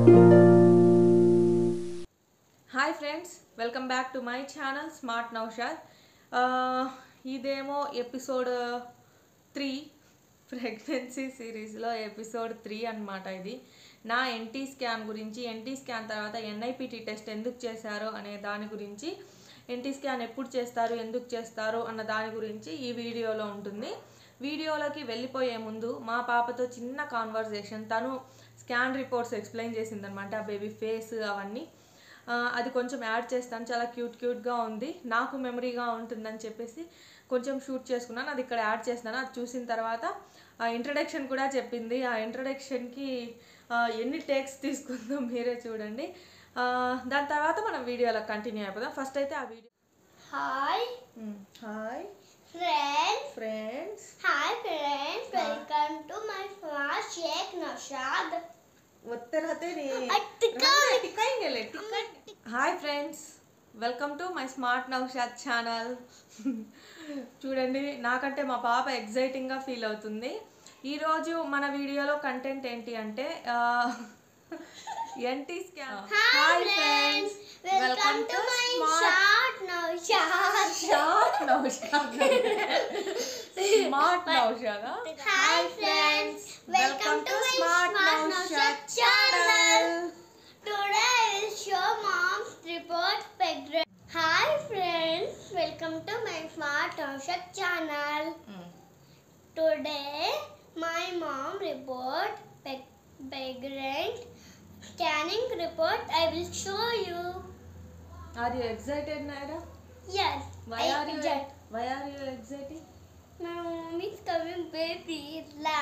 Hi friends welcome back to my channel smart Noushad ఇదేమో episode three pregnancy సిరీస్లో episode three అన్నమాట ఇది నా ఎన్టీ స్కాన్ గురించి ఎన్టీ స్కాన్ తర్వాత ఎన్ఐపిటి టెస్ట్ ఎందుకు చేశారో అనే దాని గురించి ఎన్టీ స్కాన్ ఎప్పుడు చేస్తారు ఎందుకు చేస్తారు అన్న దాని గురించి ఈ వీడియోలో ఉంటుంది వీడియోలోకి వెళ్ళిపోయే ముందు మా పాపతో చిన్న కాన్వర్జేషన్ తను స్కాన్ రిపోర్ట్స్ ఎక్స్ప్లెయిన్ చేసిందనమాట బేబీ ఫేస్ అవన్నీ ఆ, అది కొంచెం యాడ్ చేస్తాను చాలా క్యూట్ క్యూట్గా ఉంది నాకు మెమరీగా ఉంటుందని చెప్పేసి కొంచెం షూట్ చేసుకున్నాను అది ఇక్కడ యాడ్ చేస్తున్నాను అది చూసిన తర్వాత ఆ ఇంట్రడక్షన్ కూడా చెప్పింది ఆ ఇంట్రడక్షన్కి ఎన్ని టేక్స్ తీసుకుందో మీరే చూడండి ఆ, దాని తర్వాత మనం వీడియోలో కంటిన్యూ అయిపోదాం ఫస్ట్ అయితే ఆ video hi hi friends friends hi friends welcome to my fast shake Noushad ఉత్తరతే అట్టికాలి. Hi friends welcome to my smart Noushad channel చూడండి నాకంటే మా పాప ఎగ్జైటింగ్గా ఫీల్ అవుతుంది ఈరోజు మన వీడియోలో కంటెంట్ ఏంటి అంటే NT scan hi friends welcome to my short Noushad short Noushad smart నౌషాదా hi friends welcome to my smart Noushad channel today I will show mom's report pregnant hi friends welcome to my smart Noushad channel Today, my mom report pe- pregnant scanning report. I will show you. Are you excited Naira Yes, why I are you excited. Why are you exciting My mom is coming, baby. La.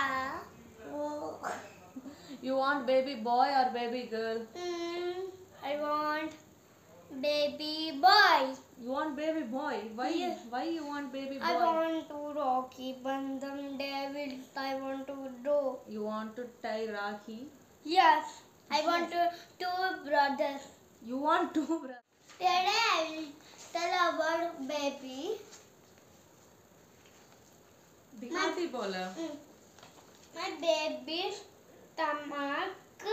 You want baby boy or baby girl? Mm, I want baby boy. You want baby boy. Why? Yes. Why you want baby boy? I want to Rocky Bandham David. I want to do. You want to tie Rakhi. Yes, I want to two brothers. You want two brothers. Today I will tell about baby. दिखाती बोला Mm. My baby's stomach.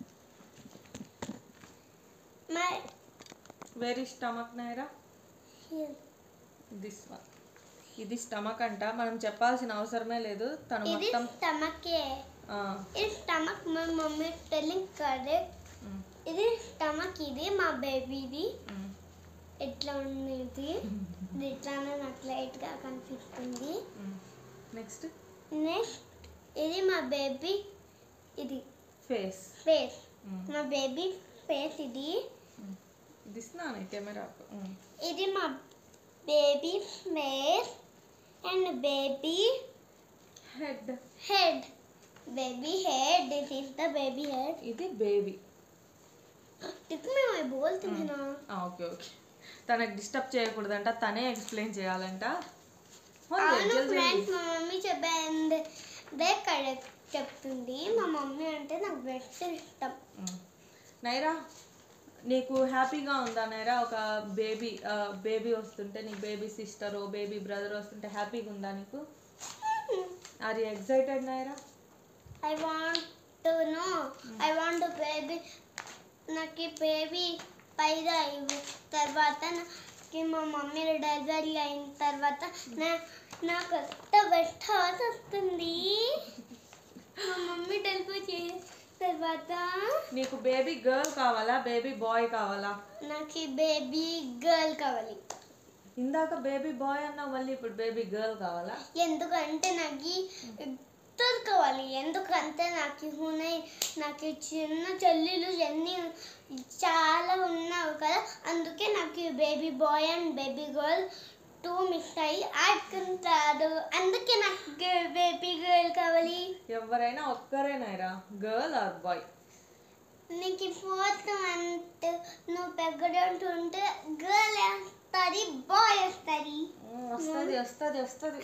My Where is stomach Naira here. This one ఇది stomach అంట మనం చెప్పాల్సిన అవసరమే లేదు తను ఇది మొత్తం stomach. ఆ, ఇది stomach my mummy telling correct. ఉమ్, ఇది stomach ఇది మా బేబీది ఉమ్, ఎట్లా ఉంది ఇది ఇది ఇట్లానే నాకు లైట్ గా కనిపిస్తుంది ఉమ్. నెక్స్ట్ నెక్స్ట్ ఇది మా బేబీ ఇది ఫేస్ ఫేస్ మా బేబీ ఫేస్ ఇది దిస్ నానే కెమెరా ఇది మా baby face and baby head head baby head this is the baby head ఇది బేబీ इसमें मैं बोलती थी ना ఓకే ఓకే తనకు డిస్టర్బ్ చేయకూడదంట తనే ఎక్స్ప్లెయిన్ చేయాలంట అవును ఫ్రెండ్స్ మా మమ్మీ చెప్పండి ఇక్కడ చెప్తుంది మా మమ్మీ అంటే నాకు బెస్ట్ ఇష్టం ఉమ్. నైరా నీకు హ్యాపీగా ఉందా నైరా ఒక బేబీ బేబీ వస్తుంటే నీకు బేబీ సిస్టర్ బేబీ బ్రదర్ వస్తుంటే హ్యాపీగా ఉందా నీకు are you excited Naira I want to know I want baby నాకు బేబీ పైగా ఇవ్వు తర్వాత నాకు మా మమ్మీ డెలివరీ అయిన తర్వాత నా నాకు కొత్త బెస్ట్ హౌస్ వస్తుంది మా మమ్మీ డెలివరీ చేసిన తర్వాత నీకు బేబీ గర్ల్ కావాలా బేబీ బాయ్ కావాలా నాకు ఈ బేబీ గర్ల్ కావాలి ఇందాక బేబీ బాయ్ అన్నావు మళ్ళీ ఇప్పుడు బేబీ గర్ల్ కావాలా ఎందుకంటే నాకు ఈ ఇద్దరు కావాలి ఎందుకంటే నాకు ఉన్నాయి నాకు ఈ చిన్న చెల్లెలు ఎన్ని చాలా ఉన్నావు కదా అందుకే నాకు ఈ baby boy and baby girl two mix అయ్యి ఆడుకుంటారు అందుకే నాకు బేబీ గర్ల్ కావాలి ఎవరైనా ఒక్కరే నైరా గర్ల్ ఆర్ బాయ్ నీకు ఫోర్త్ మంత్ నువ్వు పెగ్గడంటూ ఉంటే గర్ల్ వస్తుంది బాయ్ వస్తుంది వస్తుంది వస్తుంది వస్తుంది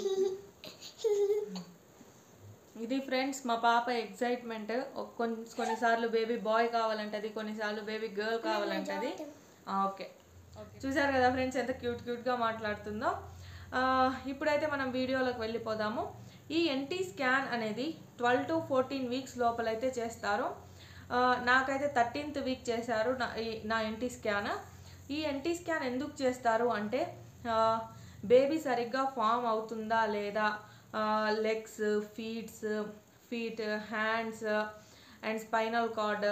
ఇది ఫ్రెండ్స్ మా పాప ఎగ్జైట్మెంట్ కొన్ని కొన్నిసార్లు బేబీ బాయ్ కావాలంటది కొన్నిసార్లు బేబీ గర్ల్ కావాలంటది ఓకే చూసారు కదా ఫ్రెండ్స్ ఎంత క్యూట్ క్యూట్గా మాట్లాడుతుందో ఆ, ఇప్పుడైతే మనం వీడియోలోకి వెళ్ళిపోదాము ఈ ఎన్టీ స్కాన్ అనేది ట్వెల్వ్ టు ఫోర్టీన్ వీక్స్ లోపలైతే చేస్తారు ఆ, నాకైతే థర్టీన్త్ వీక్ చేశారు నా ఈ- నా ఎన్టీ స్కాన్ ఈ ఎన్టీ స్కాన్ ఎందుకు చేస్తారు అంటే బేబీ సరిగ్గా ఫామ్ అవుతుందా లేదా legs feets feet hands and spinal cord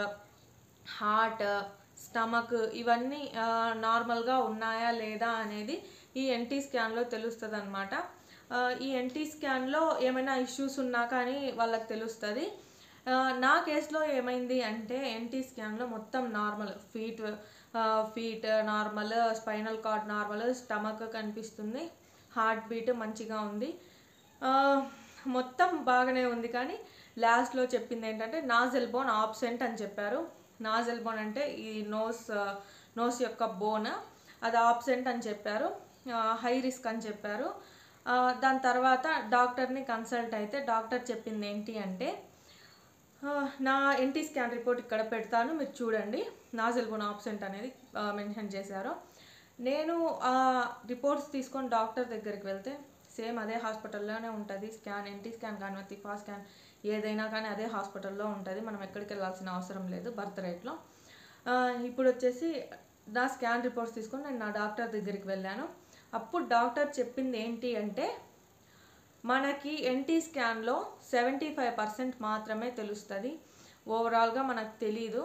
heart stomach ఇవన్నీ నార్మల్గా ఉన్నాయా లేదా అనేది ఈ ఎన్టీ స్కాన్లో తెలుస్తుంది అనమాట ఈ ఎన్టీ స్కాన్లో ఏమైనా ఇష్యూస్ ఉన్నా కానీ వాళ్ళకి తెలుస్తుంది ఆ, నా కేసులో ఏమైంది అంటే ఎన్టీ స్కాన్లో మొత్తం normal feet feet normal spinal cord normal stomach కనిపిస్తుంది హార్ట్ బీట్ మంచిగా ఉంది ఆ, మొత్తం బాగానే ఉంది కానీ లాస్ట్లో చెప్పింది ఏంటంటే నాజల్ బోన్ ఆబ్సెంట్ అని చెప్పారు నాజల్ బోన్ అంటే ఈ నోస్ నోస్ యొక్క బోన్ అది ఆబ్సెంట్ అని చెప్పారు హై రిస్క్ అని చెప్పారు ఆ, దాని తర్వాత డాక్టర్ని కన్సల్ట్ అయితే డాక్టర్ చెప్పింది ఏంటి అంటే ఆ, నా ఎన్టీ స్కాన్ రిపోర్ట్ ఇక్కడ పెడతాను మీరు చూడండి నాజల్ బోన్ ఆబ్సెంట్ అనేది మెన్షన్ చేశారు నేను ఆ రిపోర్ట్స్ తీసుకొని డాక్టర్ దగ్గరికి వెళ్తే సేమ్ అదే హాస్పిటల్లోనే ఉంటుంది స్కాన్ ఎన్టీ స్కాన్ కానీ తిఫా స్కాన్ ఏదైనా కానీ అదే హాస్పిటల్లో ఉంటుంది మనం ఎక్కడికి వెళ్ళాల్సిన అవసరం లేదు బర్త్ రేట్లో ఇప్పుడు వచ్చేసి నా స్కాన్ రిపోర్ట్స్ తీసుకొని నేను నా డాక్టర్ దగ్గరికి వెళ్ళాను అప్పుడు డాక్టర్ చెప్పింది ఏంటి అంటే మనకి ఎన్టీ స్కాన్లో సెవెంటీ ఫైవ్ పర్సెంట్ మాత్రమే తెలుస్తుంది ఓవరాల్గా మనకు తెలీదు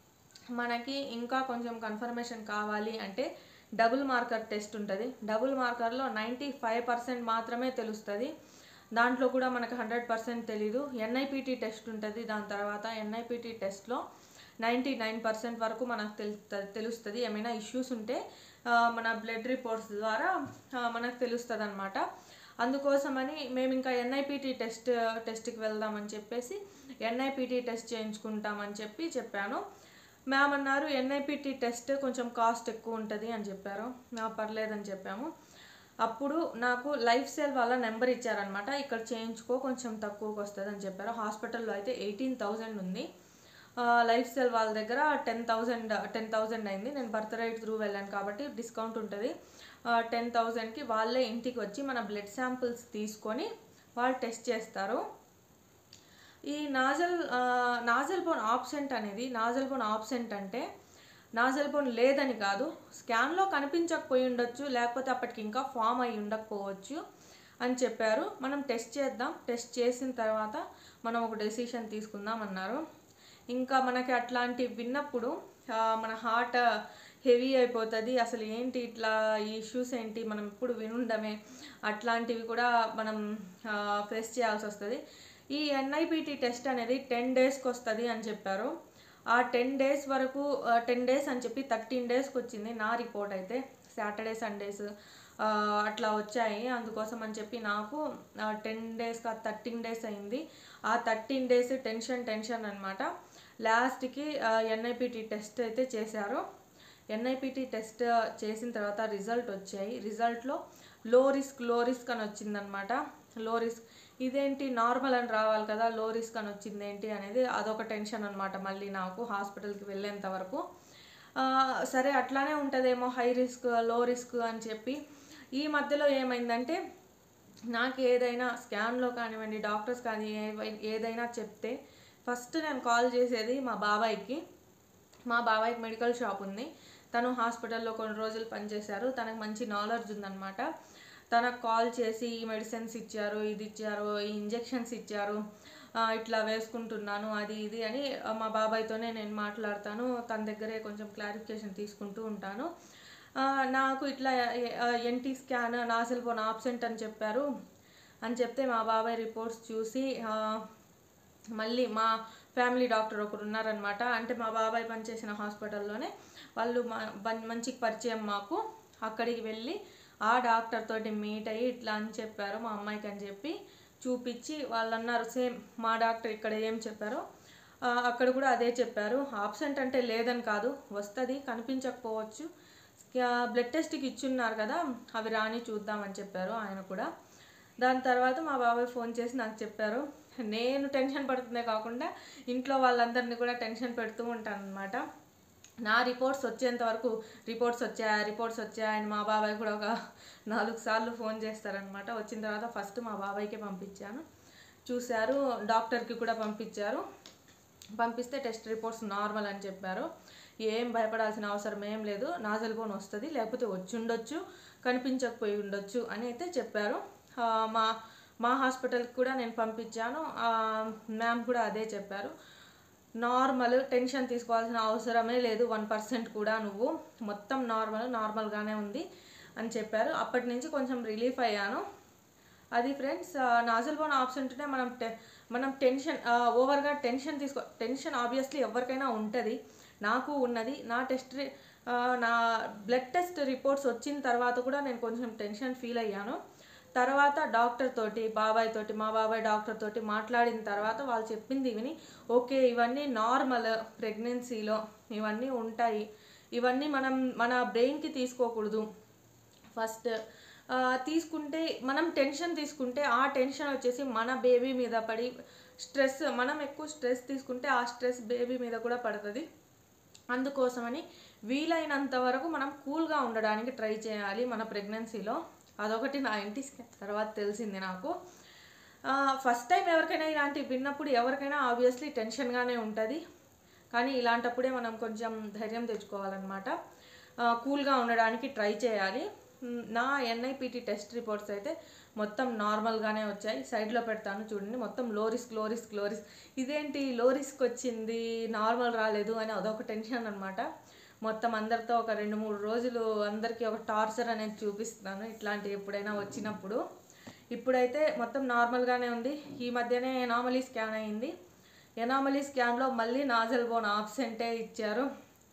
మనకి ఇంకా కొంచెం కన్ఫర్మేషన్ కావాలి అంటే డబుల్ మార్కర్ టెస్ట్ ఉంటుంది డబుల్ మార్కర్లో నైంటీ ఫైవ్ పర్సెంట్ మాత్రమే తెలుస్తుంది దాంట్లో కూడా మనకు హండ్రెడ్ పర్సెంట్ తెలీదు ఎన్ఐపిటి టెస్ట్ ఉంటుంది దాని తర్వాత ఎన్ఐపిటి టెస్ట్లో నైంటీ నైన్ పర్సెంట్ వరకు మనకు తెలు తెలుస్తుంది ఏమైనా ఇష్యూస్ ఉంటే ఆ, మన బ్లడ్ రిపోర్ట్స్ ద్వారా ఆ, మనకు తెలుస్తుంది అనమాట అందుకోసమని మేము ఇంకా ఎన్ఐపిటి టెస్ట్ టెస్ట్కి వెళ్దామని చెప్పేసి ఎన్ఐపిటి టెస్ట్ చేయించుకుంటామని చెప్పి చెప్పాను మ్యామ్ అన్నారు ఎన్ఐపిటి టెస్ట్ కొంచెం కాస్ట్ ఎక్కువ ఉంటుంది అని చెప్పారు నా పర్లేదని చెప్పాము అప్పుడు నాకు లైఫ్ సెల్ వాళ్ళ నెంబర్ ఇచ్చారనమాట ఇక్కడ చేయించుకో కొంచెం తక్కువకి వస్తుంది అని చెప్పారు హాస్పిటల్లో అయితే ఎయిటీన్ థౌజండ్ ఉంది ఆ, లైఫ్ సెల్ వాళ్ళ దగ్గర టెన్ థౌజండ్ టెన్ థౌజండ్ అయింది నేను బర్త్ రైట్ త్రూ వెళ్ళాను కాబట్టి డిస్కౌంట్ ఉంటుంది టెన్ థౌజండ్కి వాళ్ళే ఇంటికి వచ్చి మన బ్లడ్ శాంపిల్స్ తీసుకొని వాళ్ళు టెస్ట్ చేస్తారు ఈ నాజల్ నాజల్ బోన్ ఆబ్సెంట్ అనేది నాజల్ బోన్ ఆబ్సెంట్ అంటే నాజల్ బోన్ లేదని కాదు స్కాన్లో కనిపించకపోయి ఉండొచ్చు లేకపోతే అప్పటికి ఇంకా ఫామ్ అయి ఉండకపోవచ్చు అని చెప్పారు మనం టెస్ట్ చేద్దాం టెస్ట్ చేసిన తర్వాత మనం ఒక డెసిషన్ తీసుకుందాం అన్నారు ఇంకా మనకి అట్లాంటి విన్నప్పుడు ఆ, మన హార్ట్ హెవీ అయిపోతుంది అసలు ఏంటి ఇట్లా ఈ ఇష్యూస్ ఏంటి మనం ఇప్పుడు వినుండమే అట్లాంటివి కూడా మనం ఫేస్ చేయాల్సి వస్తుంది ఈ ఎన్ఐపిటి టెస్ట్ అనేది టెన్ డేస్కి వస్తుంది అని చెప్పారు ఆ టెన్ డేస్ వరకు టెన్ డేస్ అని చెప్పి థర్టీన్ డేస్కి వచ్చింది నా రిపోర్ట్ అయితే సాటర్డే సండేస్ అట్లా వచ్చాయి అందుకోసం అని చెప్పి నాకు టెన్ డేస్ కాదు థర్టీన్ డేస్ అయింది ఆ థర్టీన్ డేస్ టెన్షన్ టెన్షన్ అనమాట లాస్ట్కి ఎన్ఐపిటి టెస్ట్ అయితే చేశారు ఎన్ఐపిటి టెస్ట్ చేసిన తర్వాత రిజల్ట్ వచ్చాయి రిజల్ట్లో లో రిస్క్ లో రిస్క్ అని వచ్చిందనమాట లో రిస్క్ ఇదేంటి నార్మల్ అని రావాలి కదా లో రిస్క్ అని వచ్చింది ఏంటి అనేది అదొక టెన్షన్ అనమాట మళ్ళీ నాకు హాస్పిటల్కి వెళ్ళేంత వరకు ఆ, సరే అట్లానే ఉంటుందేమో హై రిస్క్ లో రిస్క్ అని చెప్పి ఈ మధ్యలో ఏమైందంటే నాకు ఏదైనా స్కాన్లో కానివ్వండి డాక్టర్స్ కానీ ఏ- ఏదైనా చెప్తే ఫస్ట్ నేను కాల్ చేసేది మా బాబాయ్కి మా బాబాయ్కి మెడికల్ షాప్ ఉంది తను హాస్పిటల్లో కొన్ని రోజులు పనిచేశారు తనకు మంచి నాలెడ్జ్ ఉందన్నమాట తనకు కాల్ చేసి ఈ మెడిసిన్స్ ఇచ్చారు ఇది ఇచ్చారు ఈ ఇంజెక్షన్స్ ఇచ్చారు ఆ, ఇట్లా వేసుకుంటున్నాను అది ఇది అని ఆ, మా బాబాయ్తోనే నేను మాట్లాడతాను తన దగ్గరే కొంచెం క్లారిఫికేషన్ తీసుకుంటూ ఉంటాను ఆ, నాకు ఇట్లా NT scan nasal bone absent అని చెప్పారు అని చెప్తే మా బాబాయ్ రిపోర్ట్స్ చూసి ఆ, మళ్ళీ మా ఫ్యామిలీ డాక్టర్ ఒకరు ఉన్నారనమాట అంటే మా బాబాయ్ పనిచేసిన హాస్పిటల్లోనే వాళ్ళు మా బన్- మంచి పరిచయం మాకు అక్కడికి వెళ్ళి ఆ డాక్టర్ తోటి మీట్ అయ్యి ఇట్లా అని చెప్పారు మా అమ్మాయికి అని చెప్పి చూపించి వాళ్ళు అన్నారు సేమ్ మా డాక్టర్ ఇక్కడ ఏం చెప్పారో ఆ, అక్కడ కూడా అదే చెప్పారు ఆబ్సెంట్ అంటే లేదని కాదు వస్తుంది కనిపించకపోవచ్చు బ్లడ్ టెస్ట్కి ఇచ్చున్నారు కదా అవి రాని చూద్దామని చెప్పారు ఆయన కూడా దాని తర్వాత మా బాబాయ్ ఫోన్ చేసి నాకు చెప్పారు నేను టెన్షన్ పడుతుందే కాకుండా ఇంట్లో వాళ్ళందరినీ కూడా టెన్షన్ పెడుతూ ఉంటాను అనమాట నా రిపోర్ట్స్ వచ్చేంత వరకు రిపోర్ట్స్ వచ్చాయా రిపోర్ట్స్ వచ్చాయా అని మా బాబాయ్ కూడా ఒక నాలుగు సార్లు ఫోన్ చేస్తారనమాట వచ్చిన తర్వాత ఫస్ట్ మా బాబాయ్కే పంపించాను చూశారు డాక్టర్కి కూడా పంపించారు పంపిస్తే టెస్ట్ రిపోర్ట్స్ నార్మల్ అని చెప్పారు ఏం భయపడాల్సిన అవసరం ఏం లేదు నాజల్ బోన్ వస్తుంది లేకపోతే వచ్చి ఉండొచ్చు కనిపించకపోయి ఉండొచ్చు అని అయితే చెప్పారు ఆ, మా మా హాస్పిటల్కి కూడా నేను పంపించాను మ్యామ్ కూడా అదే చెప్పారు నార్మల్ టెన్షన్ తీసుకోవాల్సిన అవసరమే లేదు వన్ పర్సెంట్ కూడా నువ్వు మొత్తం నార్మల్ నార్మల్గానే ఉంది అని చెప్పారు అప్పటి నుంచి కొంచెం రిలీఫ్ అయ్యాను అది ఫ్రెండ్స్ నాజల్ బోన్ ఆబ్సెంట్ ఉంటే మనం టె మనం టెన్షన్ ఓవర్గా టెన్షన్ తీసుకో టెన్షన్ ఆబ్వియస్లీ ఎవరికైనా ఉంటుంది నాకు ఉన్నది నా టెస్ట్ రి- ఆ, నా బ్లడ్ టెస్ట్ రిపోర్ట్స్ వచ్చిన తర్వాత కూడా నేను కొంచెం టెన్షన్ ఫీల్ అయ్యాను తర్వాత డాక్టర్ తోటి బాబాయ్ తోటి మా బాబాయ్ డాక్టర్ తోటి మాట్లాడిన తర్వాత వాళ్ళు చెప్పింది విని ఓకే ఇవన్నీ నార్మల్ ప్రెగ్నెన్సీలో ఇవన్నీ ఉంటాయి ఇవన్నీ మనం మన బ్రెయిన్కి తీసుకోకూడదు ఫస్ట్ ఆ, తీసుకుంటే మనం టెన్షన్ తీసుకుంటే ఆ టెన్షన్ వచ్చేసి మన బేబీ మీద పడి స్ట్రెస్ మనం ఎక్కువ స్ట్రెస్ తీసుకుంటే ఆ స్ట్రెస్ బేబీ మీద కూడా పడుతుంది అందుకోసమని వీలైనంత వరకు మనం కూల్గా ఉండడానికి ట్రై చేయాలి మన ప్రెగ్నెన్సీలో అదొకటి నా ఇంటి స్కాన్ తర్వాత తెలిసింది నాకు ఫస్ట్ టైం ఎవరికైనా ఇలాంటివి విన్నప్పుడు ఎవరికైనా ఆబ్వియస్లీ టెన్షన్గానే ఉంటుంది కానీ ఇలాంటప్పుడే మనం కొంచెం ధైర్యం తెచ్చుకోవాలన్నమాట కూల్గా ఉండడానికి ట్రై చేయాలి మ్, నా ఎన్ఐపిటి టెస్ట్ రిపోర్ట్స్ అయితే మొత్తం నార్మల్గానే వచ్చాయి సైడ్లో పెడతాను చూడండి మొత్తం లో రిస్క్ లో రిస్క్ లో రిస్క్ ఇదేంటి లో రిస్క్ వచ్చింది నార్మల్ రాలేదు అని అదొక టెన్షన్ అనమాట మొత్తం అందరితో ఒక రెండు మూడు రోజులు అందరికీ ఒక టార్చర్ అనేది చూపిస్తాను ఇట్లాంటివి ఎప్పుడైనా వచ్చినప్పుడు ఇప్పుడైతే మొత్తం నార్మల్గానే ఉంది ఈ మధ్యనే ఎనామలీ స్కాన్ అయింది ఎనామలీ స్కాన్లో మళ్ళీ నాజల్ బోన్ ఆబ్సెంటే ఇచ్చారు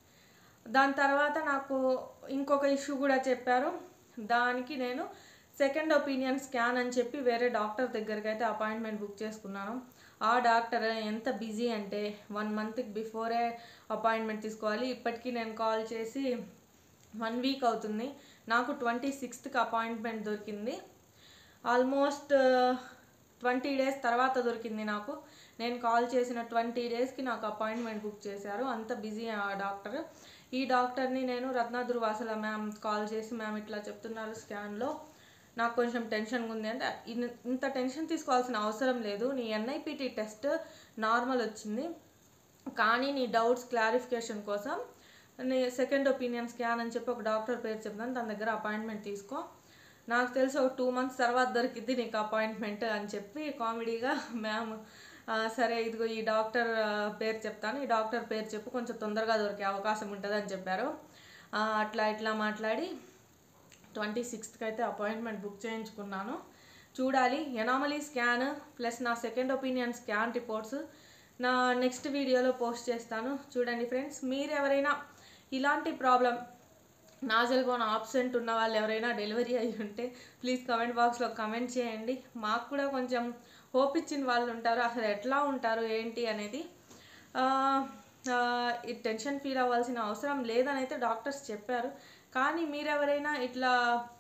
దాని తర్వాత నాకు ఇంకొక ఇష్యూ కూడా చెప్పారు దానికి నేను సెకండ్ ఒపీనియన్ స్కాన్ అని చెప్పి వేరే డాక్టర్ దగ్గరికి అయితే అపాయింట్మెంట్ బుక్ చేసుకున్నాను ఆ డాక్టర్ ఎంత బిజీ అంటే వన్ మంత్కి బిఫోరే అపాయింట్మెంట్ తీసుకోవాలి ఇప్పటికీ నేను కాల్ చేసి వన్ వీక్ అవుతుంది నాకు ట్వంటీ సిక్స్త్కి అపాయింట్మెంట్ దొరికింది ఆల్మోస్ట్ ట్వంటీ డేస్ తర్వాత దొరికింది నాకు నేను కాల్ చేసిన ట్వంటీ డేస్కి నాకు అపాయింట్మెంట్ బుక్ చేశారు అంత బిజీ ఆ డాక్టర్ ఈ డాక్టర్ని నేను రత్న దుర్వాసల మ్యామ్ కాల్ చేసి మ్యామ్ ఇట్లా చెప్తున్నారు స్కాన్లో నాకు కొంచెం టెన్షన్గా ఉంది అంటే ఇన్- ఇంత టెన్షన్ తీసుకోవాల్సిన అవసరం లేదు నీ ఎన్ఐపిటి టెస్ట్ నార్మల్ వచ్చింది కానీ నీ డౌట్స్ క్లారిఫికేషన్ కోసం నీ సెకండ్ ఒపీనియన్ స్కాన్ అని చెప్పి ఒక డాక్టర్ పేరు చెప్తాను తన దగ్గర అపాయింట్మెంట్ తీసుకో నాకు తెలిసి ఒక టూ మంత్స్ తర్వాత దొరికింది నీకు అపాయింట్మెంట్ అని చెప్పి కామెడీగా మ్యామ్ ఆ, సరే ఇదిగో ఈ డాక్టర్ ఆ, పేరు చెప్తాను ఈ డాక్టర్ పేరు చెప్పు కొంచెం తొందరగా దొరికే అవకాశం ఉంటుంది అని చెప్పారు ఆ, అట్లా ఇట్లా మాట్లాడి ట్వంటీ సిక్స్త్కి అయితే అపాయింట్మెంట్ బుక్ చేయించుకున్నాను చూడాలి ఎనామలీ స్కాన్ ప్లస్ నా సెకండ్ ఒపీనియన్ స్కాన్ రిపోర్ట్స్ నా నెక్స్ట్ వీడియోలో పోస్ట్ చేస్తాను చూడండి ఫ్రెండ్స్ మీరు ఎవరైనా ఇలాంటి ప్రాబ్లం నాజల్ బోన్ ఆబ్సెంట్ ఉన్న వాళ్ళు ఎవరైనా డెలివరీ అయ్యి ఉంటే ప్లీజ్ కమెంట్ బాక్స్లో కమెంట్ చేయండి మాకు కూడా కొంచెం హోప్ ఇచ్చిన వాళ్ళు ఉంటారు అసలు ఎట్లా ఉంటారు ఏంటి అనేది ఆ, ఆ, ఈ టెన్షన్ ఫీల్ అవ్వాల్సిన అవసరం లేదని అయితే డాక్టర్స్ చెప్పారు కానీ మీరెవరైనా ఇట్లా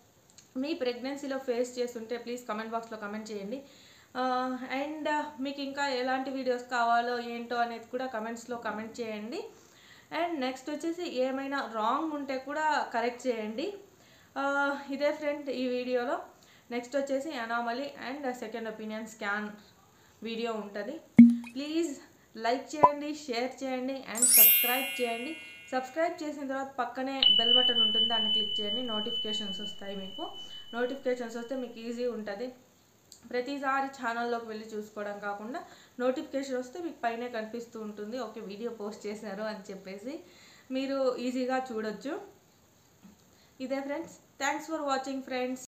మీ ప్రెగ్నెన్సీలో ఫేస్ చేస్తుంటే ప్లీజ్ కమెంట్ బాక్స్లో కమెంట్ చేయండి అండ్ మీకు ఇంకా ఎలాంటి వీడియోస్ కావాలో ఏంటో అనేది కూడా కమెంట్స్లో కమెంట్ చేయండి అండ్ నెక్స్ట్ వచ్చేసి ఏమైనా రాంగ్ ఉంటే కూడా కరెక్ట్ చేయండి ఆ, ఇదే ఫ్రెండ్ ఈ వీడియోలో నెక్స్ట్ వచ్చేసి anomaly and second opinion scan video ఉంటుంది ప్లీజ్ లైక్ చేయండి షేర్ చేయండి అండ్ సబ్స్క్రైబ్ చేయండి సబ్స్క్రైబ్ చేసిన తర్వాత పక్కనే బెల్ బటన్ ఉంటుంది దాన్ని క్లిక్ చేయండి నోటిఫికేషన్స్ వస్తాయి మీకు నోటిఫికేషన్స్ వస్తే మీకు ఈజీ ఉంటుంది ప్రతిసారి ఛానల్లోకి వెళ్ళి చూసుకోవడం కాకుండా నోటిఫికేషన్ వస్తే మీకు పైనే కనిపిస్తూ ఉంటుంది ఓకే వీడియో పోస్ట్ చేశారు అని చెప్పేసి మీరు ఈజీగా చూడొచ్చు ఇదే friends thanks for watching friends